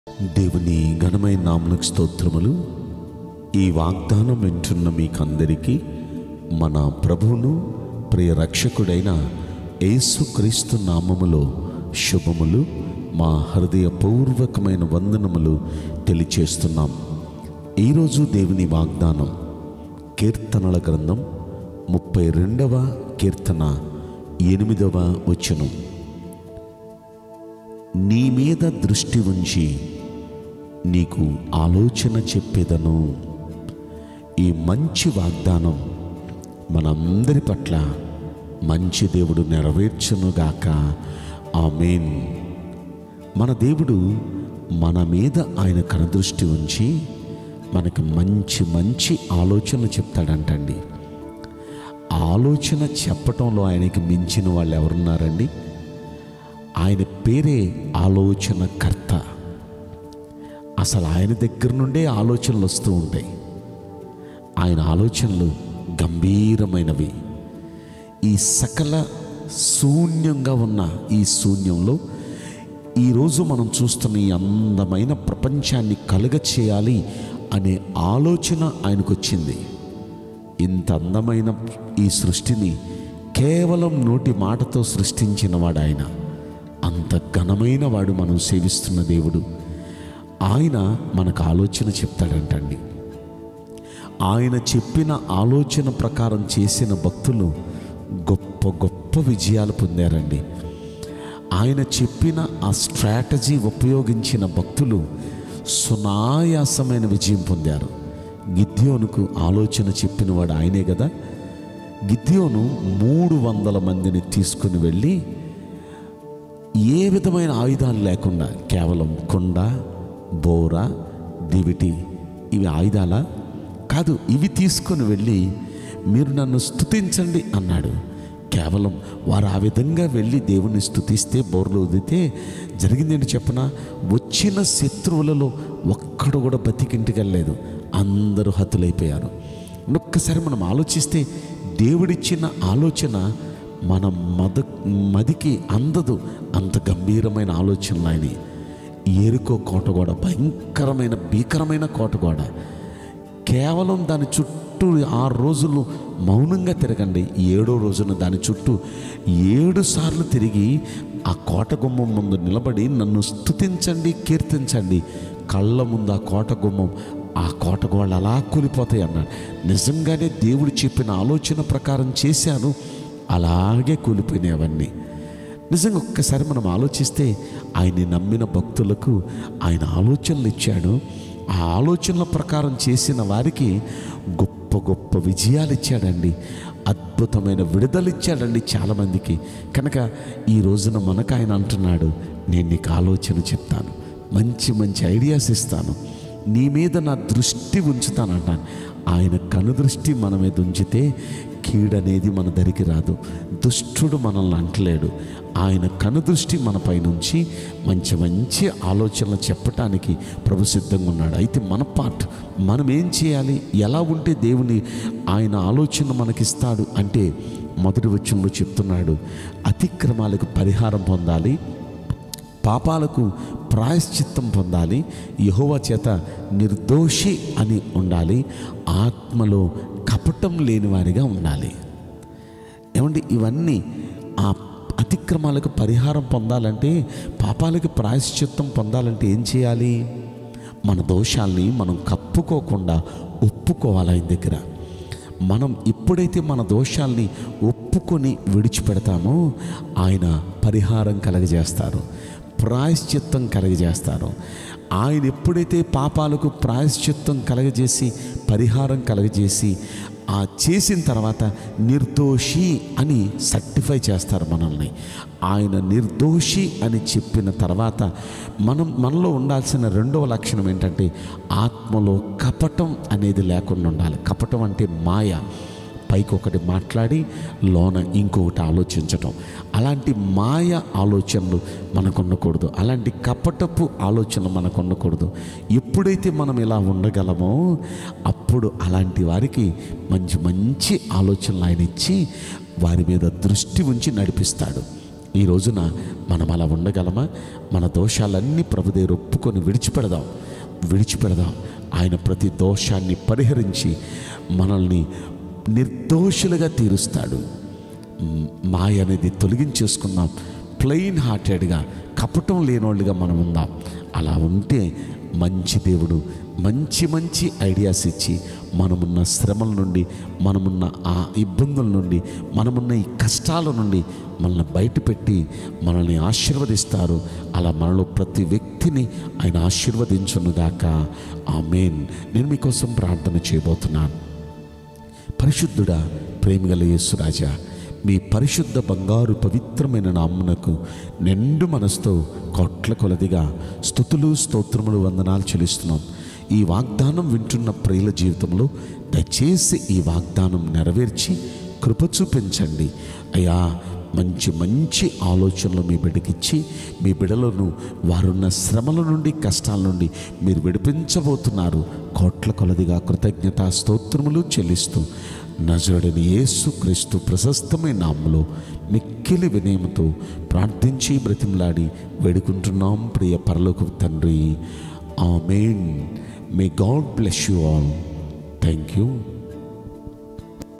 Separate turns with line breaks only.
దేవుని ఘనమైన నామలకు స్తోత్రములు ఈ వాగ్దానం వింటున్న మీకందరికీ మన ప్రభువును ప్రియ రక్షకుడైన యేసుక్రీస్తు నామములో శుభములు మా హృదయపూర్వకమైన వందనములు తెలియచేస్తున్నాం ఈరోజు దేవుని వాగ్దానం కీర్తనల గ్రంథం ముప్పై రెండవ కీర్తన ఎనిమిదవ వచనం నీ మీద దృష్టి ఉంచి నీకు ఆలోచన చెప్పేదను ఈ మంచి వాగ్దానం మనందరి పట్ల మంచి దేవుడు నెరవేర్చునుగాక ఆమెన్ మన దేవుడు మన మీద ఆయన కనదృష్టి ఉంచి మనకి మంచి మంచి ఆలోచనలు చెప్తాడంటండి ఆలోచన చెప్పటంలో ఆయనకి మించిన వాళ్ళు ఎవరున్నారండి ఆయన పేరే ఆలోచనకర్త అసలు ఆయన దగ్గర నుండే ఆలోచనలు వస్తూ ఉంటాయి ఆయన ఆలోచనలు గంభీరమైనవి ఈ సకల శూన్యంగా ఉన్న ఈ శూన్యంలో ఈరోజు మనం చూస్తున్న ఈ అందమైన ప్రపంచాన్ని కలుగ చేయాలి అనే ఆలోచన ఆయనకు వచ్చింది ఇంత అందమైన ఈ సృష్టిని కేవలం నోటి మాటతో సృష్టించిన వాడు ఆయన అంత ఘనమైన వాడు మనం సేవిస్తున్న దేవుడు ఆయన మనకు ఆలోచన చెప్తాడంటండి ఆయన చెప్పిన ఆలోచన ప్రకారం చేసిన భక్తులు గొప్ప గొప్ప విజయాలు పొందారండి ఆయన చెప్పిన ఆ స్ట్రాటజీ ఉపయోగించిన భక్తులు సునాయాసమైన విజయం పొందారు గిద్యోనుకు ఆలోచన చెప్పినవాడు ఆయనే కదా గిద్యోను మూడు వందల మందిని తీసుకుని వెళ్ళి ఏ విధమైన ఆయుధాలు లేకుండా కేవలం కొండ బోర దివిటి ఇవి ఆయుధాలా కాదు ఇవి తీసుకొని వెళ్ళి మీరు నన్ను స్తుతించండి అన్నాడు కేవలం వారు ఆ విధంగా వెళ్ళి దేవుణ్ణి స్తుతిస్తే బోర్లు వదిలితే జరిగిందేంటి చెప్పన వచ్చిన శత్రువులలో ఒక్కడు కూడా బతికింటికెళ్ళలేదు అందరూ హతులైపోయారు ఒక్కసారి మనం ఆలోచిస్తే దేవుడిచ్చిన ఆలోచన మన మద మదికి అందదు అంత గంభీరమైన ఆలోచనలు ఆయన ఏరుకో కోట కూడా భయంకరమైన భీకరమైన కోట కూడా కేవలం దాని చుట్టూ ఆరు రోజులు మౌనంగా తిరగండి ఏడో రోజున దాని చుట్టూ ఏడు సార్లు తిరిగి ఆ కోట గుమ్మం ముందు నిలబడి నన్ను స్తుతించండి కీర్తించండి కళ్ళ ముందు ఆ కోట గుమ్మం ఆ కోట గోళ్ళు అలా కూలిపోతాయి అన్నాడు నిజంగానే దేవుడు చెప్పిన ఆలోచన ప్రకారం చేశాను అలాగే కూలిపోయినాయి అవన్నీ నిజంగా ఒక్కసారి మనం ఆలోచిస్తే ఆయన్ని నమ్మిన భక్తులకు ఆయన ఆలోచనలు ఇచ్చాడు ఆ ఆలోచనల ప్రకారం చేసిన వారికి గొప్ప గొప్ప విజయాలు ఇచ్చాడండి అద్భుతమైన విడుదల ఇచ్చాడండి చాలామందికి కనుక ఈ రోజున మనకు ఆయన అంటున్నాడు నేను నీకు ఆలోచన చెప్తాను మంచి మంచి ఐడియాస్ ఇస్తాను నీ మీద నా దృష్టి ఉంచుతానంటాను ఆయన కనుదృష్టి మన మీద ఉంచితే కీడనేది మన దరికి రాదు దుష్టుడు మనల్ని అంటలేడు ఆయన కనుదృష్టి మన పైనుంచి మంచి మంచి ఆలోచనలు చెప్పటానికి ప్రభు సిద్ధంగా ఉన్నాడు అయితే మన పార్ట్ మనం ఏం చేయాలి ఎలా ఉంటే దేవుని ఆయన ఆలోచన మనకిస్తాడు అంటే మొదటి వచ్చంలో చెప్తున్నాడు అతిక్రమాలకు పరిహారం పొందాలి పాపాలకు ప్రాయశ్చిత్తం పొందాలి యహోవా చేత నిర్దోషి అని ఉండాలి ఆత్మలో కపటం లేనివారిగా ఉండాలి ఏమండి ఇవన్నీ ఆ అతిక్రమాలకు పరిహారం పొందాలంటే పాపాలకు ప్రాయశ్చిత్తం పొందాలంటే ఏం చేయాలి మన దోషాల్ని మనం కప్పుకోకుండా ఒప్పుకోవాలి ఆయన దగ్గర మనం ఎప్పుడైతే మన దోషాల్ని ఒప్పుకొని విడిచిపెడతామో ఆయన పరిహారం కలగజేస్తారు ప్రాయశ్చిత్తం కలగజేస్తారు ఆయన ఎప్పుడైతే పాపాలకు ప్రాయశ్చిత్తం కలగజేసి పరిహారం కలగజేసి ఆ చేసిన తర్వాత నిర్దోషి అని సర్టిఫై చేస్తారు మనల్ని ఆయన నిర్దోషి అని చెప్పిన తర్వాత మనం మనలో ఉండాల్సిన రెండవ లక్షణం ఏంటంటే ఆత్మలో కపటం అనేది లేకుండా ఉండాలి కపటం అంటే మాయ పైకి ఒకటి మాట్లాడి లోన ఇంకొకటి ఆలోచించటం అలాంటి మాయ ఆలోచనలు మనకు ఉండకూడదు అలాంటి కపటపు ఆలోచనలు మనకు ఉండకూడదు ఎప్పుడైతే మనం ఇలా ఉండగలమో అప్పుడు అలాంటి వారికి మంచి మంచి ఆలోచనలు ఆయన ఇచ్చి వారి మీద దృష్టి ఉంచి నడిపిస్తాడు ఈ రోజున మనం అలా ఉండగలమా మన దోషాలన్నీ ప్రభు దగ్గర ఒప్పుకొని విడిచిపెడదాం విడిచిపెడదాం ఆయన ప్రతి దోషాన్ని పరిహరించి మనల్ని నిర్దోషులుగా తీరుస్తాడు మ్, మాయ అనేది తొలగించేసుకుందాం ప్లెయిన్ హార్టెడ్గా కపటం లేనోళ్ళుగా మనం ఉందాం అలా ఉంటే మంచి దేవుడు మంచి మంచి ఐడియాస్ ఇచ్చి మనమున్న శ్రమల నుండి మనమున్న ఆ ఇబ్బందుల నుండి మనమున్న ఈ కష్టాల నుండి మనల్ని బయటపెట్టి మనల్ని ఆశీర్వదిస్తారు అలా మనలో ప్రతి వ్యక్తిని ఆయన ఆశీర్వదించునుగాక ఆమెన్ నేను మీకోసం ప్రార్థన చేయబోతున్నాను పరిశుద్ధుడా ప్రేమగల యేసురాజా మీ పరిశుద్ధ బంగారు పవిత్రమైన నామ్మునకు నిండు మనసుతో కోట్ల కొలదిగా స్థుతులు స్తోత్రములు వందనాలు చెల్లిస్తున్నాం ఈ వాగ్దానం వింటున్న ప్రియుల జీవితంలో దయచేసి ఈ వాగ్దానం నెరవేర్చి కృప చూపించండి అయ్యా మంచి మంచి ఆలోచనలు మీ బిడ్డకిచ్చి మీ బిడలను వారున్న శ్రమల నుండి కష్టాల నుండి మీరు విడిపించబోతున్నారు కోట్ల కొలదిగా కృతజ్ఞత స్తోత్రములు చెల్లిస్తూ నజరుడని యేసు క్రీస్తు ప్రశస్తమైన నామములో మిక్కిలి వినయముతో ప్రార్థించి బ్రతిమలాడి వేడుకుంటున్నాం ప్రియ పరలోక తండ్రి amen may God bless you all thank you